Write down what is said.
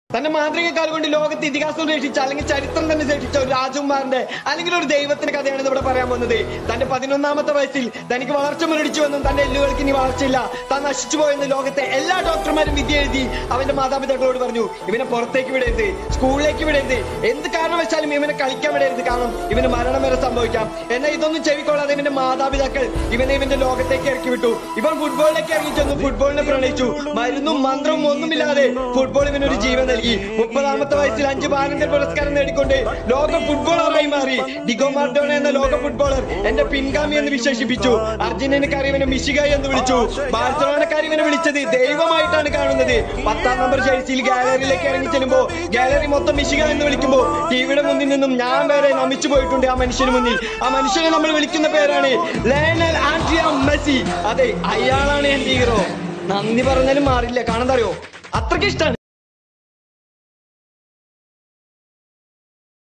തന്റെ മാന്ത്രികക്കാൽ കൊണ്ട് ലോകത്തെ ഇതിഹാസം രക്ഷിച്ച അല്ലെങ്കിൽ ചരിത്രം തന്നെ രക്ഷിച്ച ഒരു രാജകുമാരന്റെ അല്ലെങ്കിൽ ഒരു ദൈവത്തിന്റെ കഥയാണ് ഇവിടെ പറയാൻ പോകുന്നത് തന്റെ പതിനൊന്നാമത്തെ വയസ്സിൽ തനിക്ക് വളർച്ച മുരടിച്ചുവെന്നും തന്റെ എല്ലുകൾക്ക് ഇനി വളർച്ചയില്ല താൻ നശിച്ചു പോയെന്ന് ലോകത്തെ എല്ലാ ഡോക്ടർമാരും വിധി എഴുതി അവന്റെ മാതാപിതാക്കളോട് പറഞ്ഞു ഇവനെ പുറത്തേക്ക് വിടരുത് സ്കൂളിലേക്ക് വിടരുത് എന്ത് കാരണവശാലും ഇവനെ കളിക്കാൻ വിടരുത് കാരണം ഇവന് മരണം വരെ സംഭവിക്കാം എന്നാൽ ഇതൊന്നും ചെവിക്കൊള്ളാതെ ഇവന്റെ മാതാപിതാക്കൾ ഇവനെ ഇവന്റെ ലോകത്തേക്ക് ഇറക്കി വിട്ടു ഇവൻ ഫുട്ബോളിലേക്ക് ഇറങ്ങി ചെന്നു ഫുട്ബോളിനെ പ്രണയിച്ചു മരുന്നും മന്ത്രവും ഒന്നുമില്ലാതെ ഫുട്ബോൾ ഇവനൊരു ജീവൻ നൽകി മുപ്പതാമത്തെ വയസ്സിൽ അഞ്ച് ബാലന്റർ പുരസ്കാരം നേടിക്കൊണ്ട് ലോക ഫുട്ബോളറായി മാറി ഡിഗോ മാർഡോണ എന്ന ലോക ഫുട്ബോളർ എന്റെ പിൻഗാമി എന്ന് വിശേഷിപ്പിച്ചു അർജന്റീനക്കാർ ഇവനെ മിശിക എന്ന് വിളിച്ചു ബാഴ്സലോണക്കാർ ഇവനെ വിളിച്ചത് ദൈവമായിട്ടാണ് കാണുന്നത് പത്താം നമ്പർ ജേഴ്സിയിൽ ഗാലറിയിലേക്ക് ഇറങ്ങി ചെല്ലുമ്പോ ഗാലറി മൊത്തം മിശിക എന്ന് വിളിക്കുമ്പോ ടിവിയുടെ മുന്നിൽ നിന്നും ഞാൻ വരെ നമിച്ചു പോയിട്ടുണ്ട് ആ മനുഷ്യന് മുന്നിൽ ആ മനുഷ്യനെ നമ്മൾ വിളിക്കുന്ന പേരാണ് ലയണൽ ആൻഡ്രിയ മെസ്സി അതെ അയാളാണ് എന്റെ ഹീറോ നന്ദി പറഞ്ഞാലും മാറില്ല കാണാൻ അറിയോ അത്രയ്ക്ക് ഇഷ്ടമാണ്